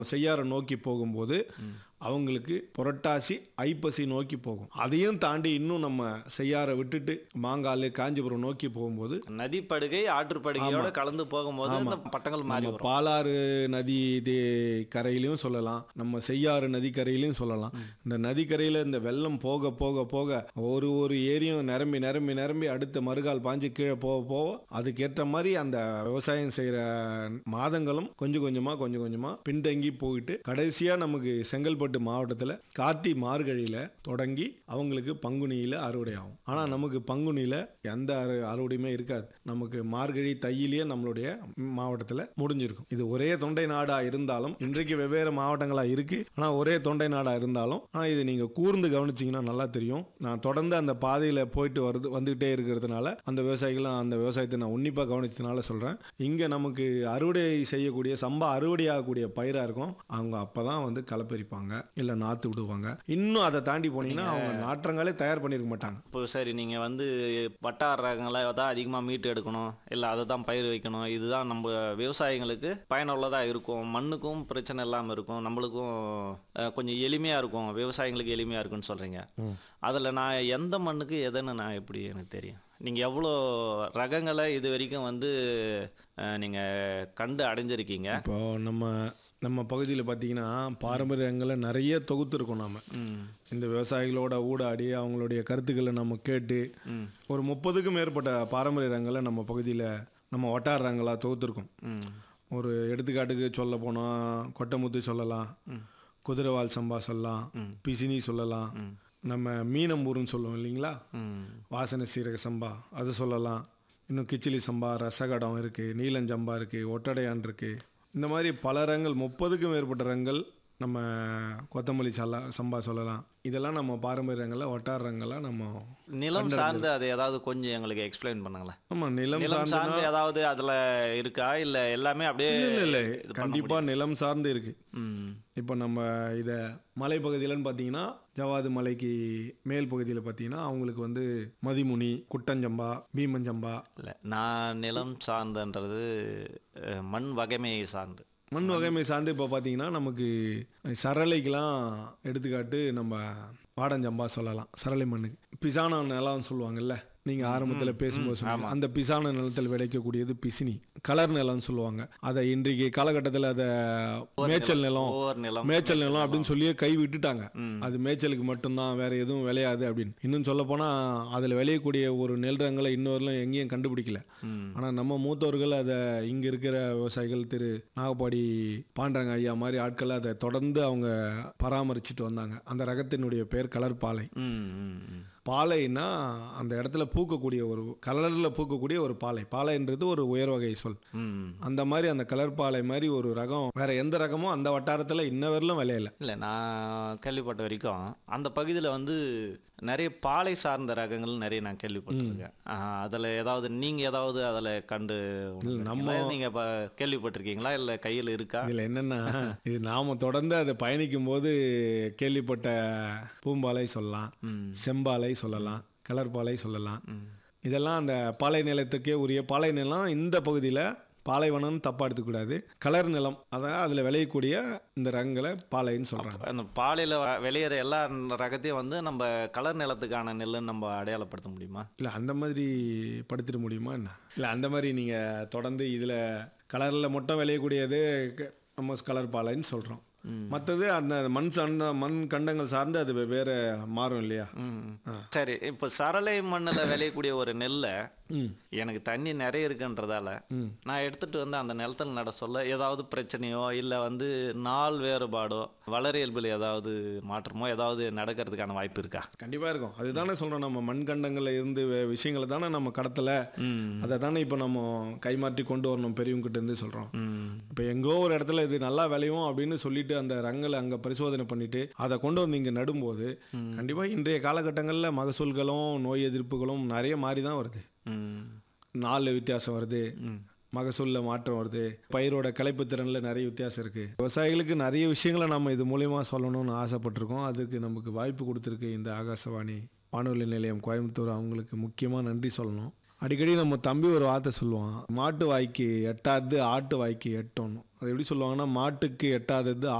செய்யாரை நோக்கி போகும்போது அவங்களுக்கு புரட்டாசி ஐப்பசி நோக்கி போகும் அதையும் தாண்டி இன்னும் நம்ம செய்யாரை விட்டுட்டு மாங்கால் காஞ்சிபுரம் நோக்கி போகும்போது நதிப்படுகை ஆற்றுப்படுகையோட கலந்து போகும்போது இந்த பட்டங்கள் மாறி நம்ம வரும் பாலாறு நதி இது கரையிலையும் சொல்லலாம் நம்ம செய்யாறு நதிக்கரையிலையும் சொல்லலாம் இந்த நதிக்கரையில் இந்த வெள்ளம் போக போக போக ஒரு ஒரு ஏரியும் நிரம்பி நிரம்பி நிரம்பி அடுத்த மறுகால் பாஞ்சு கீழே போக போக அதுக்கேற்ற மாதிரி அந்த விவசாயம் செய்கிற மாதங்களும் கொஞ்சம் கொஞ்சமாக கொஞ்சம் கொஞ்சமாக பின்தங்கி போயிட்டு கடைசியாக நமக்கு செங்கல்பட்டு மாவட்டத்தில் கார்த்தி மார்கழியில் தொடங்கி அவங்களுக்கு பங்குனியில் அறுவடை ஆகும் ஆனால் நமக்கு பங்குனியில் எந்த அறு அறுவடையுமே இருக்காது நமக்கு மார்கழி தையிலேயே நம்மளுடைய மாவட்டத்தில் முடிஞ்சிருக்கும் இது ஒரே தொண்டை நாடாக இருந்தாலும் இன்றைக்கு வெவ்வேறு மாவட்டங்களாக இருக்கு ஆனால் ஒரே தொண்டை நாடாக இருந்தாலும் ஆனால் இது நீங்கள் கூர்ந்து கவனிச்சிங்கன்னா நல்லா தெரியும் நான் தொடர்ந்து அந்த பாதையில் போயிட்டு வருது வந்துகிட்டே இருக்கிறதுனால அந்த விவசாயிகளும் அந்த விவசாயத்தை நான் உன்னிப்பாக கவனிச்சதுனால சொல்கிறேன் இங்கே நமக்கு அறுவடை செய்யக்கூடிய சம்பா அறுவடையாகக்கூடிய பயிராக இருக்கும் அவங்க அப்போ தான் வந்து களப்பறிப்பாங்க இல்லை நாற்று விடுவாங்க இன்னும் அதை தாண்டி போனீங்கன்னா அவங்க நாற்றங்களே தயார் பண்ணியிருக்க மாட்டாங்க இப்போ சரி நீங்கள் வந்து வட்டார ரகங்களை தான் அதிகமாக மீட்டு எடுக்கணும் இல்லை அதை தான் பயிர் வைக்கணும் இதுதான் நம்ம விவசாயிங்களுக்கு பயனுள்ளதாக இருக்கும் மண்ணுக்கும் பிரச்சனை இல்லாமல் இருக்கும் நம்மளுக்கும் அஹ், கொஞ்சம் எளிமையாக இருக்கும் விவசாயிங்களுக்கு எளிமையாக இருக்கும்னு சொல்கிறீங்க அதில் நான் எந்த மண்ணுக்கு எதுன்னு நான் எப்படி எனக்கு தெரியும் நீங்கள் எவ்வளோ ரகங்களை இது வரைக்கும் வந்து நீங்கள் கண்டு அடைஞ்சிருக்கீங்க இப்போ நம்ம நம்ம பகுதியில் பார்த்தீங்கன்னா பாரம்பரியங்களை நிறைய தொகுத்துருக்கோம் நாம ம் இந்த விவசாயிகளோட ஊடாடி அவங்களுடைய கருத்துக்களை நம்ம கேட்டு ம் ஒரு முப்பதுக்கும் மேற்பட்ட பாரம்பரிய ரங்களை நம்ம பகுதியில் நம்ம வட்டார ரங்களாக தொகுத்துருக்கோம் ம் ஒரு எடுத்துக்காட்டுக்கு சொல்ல போனால் கொட்டமுத்து சொல்லலாம் குதிரைவால் சம்பா சொல்லலாம் பிசினி சொல்லலாம் நம்ம மீனம்பூர்னு சொல்லுவோம் இல்லைங்களா ம் வாசனை சீரக சம்பா அது சொல்லலாம் இன்னும் கிச்சிலி சம்பா ரசகடம் இருக்குது நீலஞ்சம்பா இருக்குது ஒட்டடையான் இருக்குது இந்த மாதிரி பல ரங்கள் முப்பதுக்கும் மேற்பட்ட ரங்கள் நம்ம கொத்தமல்லி சல்லா சம்பா சொல்லலாம் இதெல்லாம் நம்ம பாரம்பரிய ரங்களில் வட்டார ரங்களாக நம்ம நிலம் சார்ந்து அது ஏதாவது கொஞ்சம் எங்களுக்கு எக்ஸ்பிளைன் பண்ணுங்களேன் ஆமாம் நிலம் நிலம் சார்ந்து சார்ந்து ஏதாவது அதுல இருக்கா இல்ல எல்லாமே அப்படியே இல்லை இல்லை இது பண்ண கண்டிப்பாக நிலம் சார்ந்து இருக்குது ம் இப்போ நம்ம இதை மலைப்பகுதியிலன்னு பார்த்தீங்கன்னா ஜவாது மலைக்கு மேல் பகுதியில் பார்த்தீங்கன்னா அவங்களுக்கு வந்து மதிமுனி குட்டஞ்சம்பா பீமஞ்சம்பா இல்ல நான் நிலம் சார்ந்தன்றது அஹ், மண் வகைமையை சார்ந்து மண் வகைமை சார்ந்து இப்போ பார்த்தீங்கன்னா நமக்கு சரளைக்கெலாம் எடுத்துக்காட்டு நம்ம வாடஞ்சம்பா சொல்லலாம் சரளை மண்ணுக்கு பிசான நிலம்னு சொல்லுவாங்கல்ல நீங்கள் ஆரம்பத்தில் பேசும்போது சொன்னீங்க அந்த பிசான நிலத்தில் விளைக்கக்கூடியது பிசினி கலர் நிலம்னு சொல்லுவாங்க அதை இன்றைக்கு காலகட்டத்தில் அதை மேய்ச்சல் நிலம் ஒவ்வொரு நிலம் மேய்ச்சல் நிலம் அப்படின்னு சொல்லியே கை விட்டுட்டாங்க அது மேய்ச்சலுக்கு மட்டும்தான் வேற எதுவும் விளையாது அப்படின்னு இன்னும் சொல்ல போனா அதுல விளையக்கூடிய ஒரு நெல் ரகங்களை இன்னொருலாம் எங்கேயும் கண்டுபிடிக்கல ம். ஆனா நம்ம மூத்தவர்கள் அதை இங்க இருக்கிற விவசாயிகள் திரு நாகப்பாடி பாண்டரங்க ஐயா மாதிரி ஆட்கள் அதை தொடர்ந்து அவங்க பராமரிச்சுட்டு வந்தாங்க அந்த ரகத்தினுடைய பேர் கலர் பாலை ம், ம், ம். பாலைன்னா அந்த இடத்துல பூக்கக்கூடிய ஒரு கலரில் பூக்கக்கூடிய ஒரு பாலை பாலைன்றது ஒரு உயர் வகை சொல் ம். அந்த மாதிரி அந்த கலர் பாலை மாதிரி ஒரு ரகம் வேற எந்த ரகமும் அந்த வட்டாரத்தில் இன்ன வரலும் விளையல இல்ல நான் கேள்விப்பட்ட வரைக்கும் அந்த பகுதியில வந்து நிறைய பாலை சார்ந்த ரகங்கள் நிறைய நான் கேள்விப்பட்டிருக்கேன் ஆஹ், அதுல ஏதாவது நீங்க ஏதாவது அதுல கண்டு நம்ம நீங்க இப்ப கேள்விப்பட்டிருக்கீங்களா இல்ல கையில் இருக்கா இதில் என்னன்னா இது நாம தொடர்ந்து அதை பயணிக்கும் போது கேள்விப்பட்ட பூம்பாலை சொல்லலாம் ம். செம்பாலை சொல்லலாம் கலர் பாலை சொல்லலாம் இதெல்லாம் அந்த பாலை நிலத்துக்கே உரிய பாலை நிலம் இந்த பகுதியில் பாலைவனம்னு தப்பா எடுத்துக்கூடாது கலர் நிலம் அதான் அதில் விளையக்கூடிய இந்த ரகங்களை பாலைன்னு சொல்கிறாங்க அந்த பாலையில வ- விளையிற எல்லா ரகத்தையும் வந்து நம்ம கலர் நிலத்துக்கான நெல்லுன்னு நம்ம அடையாளப்படுத்த முடியுமா இல்லை அந்த மாதிரி படுத்திட முடியுமா என்ன இல்லை அந்த மாதிரி நீங்கள் தொடர்ந்து இதில் கலரில் மட்டும் விளையக்கூடியது க- நம்ம கலர் பாலைன்னு சொல்கிறோம் மற்றது அந்த மண் சார்ந்த மண் கண்டங்கள் சார்ந்து அது வேற மாறும் இல்லையா ம். சரி இப்போ சரளை மண்ணில் விளையக்கூடிய ஒரு நெல்லை ம் எனக்கு தண்ணி நிறைய இருக்குன்றதால நான் எடுத்துட்டு வந்து அந்த நிலத்துல நட சொல்ல ஏதாவது பிரச்சனையோ இல்லை வந்து நாள் வேறுபாடோ வளரியல்பில் ஏதாவது மாற்றமோ ஏதாவது நடக்கிறதுக்கான வாய்ப்பு இருக்கா கண்டிப்பாக இருக்கும் அதுதானே சொல்கிறோம் நம்ம மண்கண்டங்களில் இருந்து வே- விஷயங்களை தானே நம்ம கடத்தலை ம் அதை தானே இப்போ நம்ம கைமாற்றி கொண்டு வரணும் பெரியவங்ககிட்ட இருந்து சொல்கிறோம் ம் இப்போ எங்கோ ஒரு இடத்துல இது நல்லா விளையும் அப்படின்னு சொல்லிட்டு அந்த ரங்களை அங்கே பரிசோதனை பண்ணிட்டு அதை கொண்டு வந்து இங்கே நடும்போது கண்டிப்பாக இன்றைய காலகட்டங்களில் மகசூல்களும் நோய் எதிர்ப்புகளும் நிறைய மாறி தான் வருது ம் நாளில் வித்தியாசம் வருது மகசூலில் மாற்றம் வருது பயிரோட கலைப்பு திறனில் நிறைய வித்தியாசம் இருக்குது விவசாயிகளுக்கு நிறைய விஷயங்களை நம்ம இது மூலயமா சொல்லணும்னு ஆசைப்பட்டிருக்கோம் அதுக்கு நமக்கு வாய்ப்பு கொடுத்துருக்கு இந்த ஆகாசவாணி வானொலி நிலையம் கோயம்புத்தூர் அவங்களுக்கு முக்கியமாக நன்றி சொல்லணும் அடிக்கடி நம்ம தம்பி ஒரு வார்த்தை சொல்லுவான் மாட்டு வாய்க்கு எட்டாது ஆட்டு வாய்க்கு எட்டணும் அது எப்படி சொல்லுவாங்கன்னா மாட்டுக்கு எட்டாதது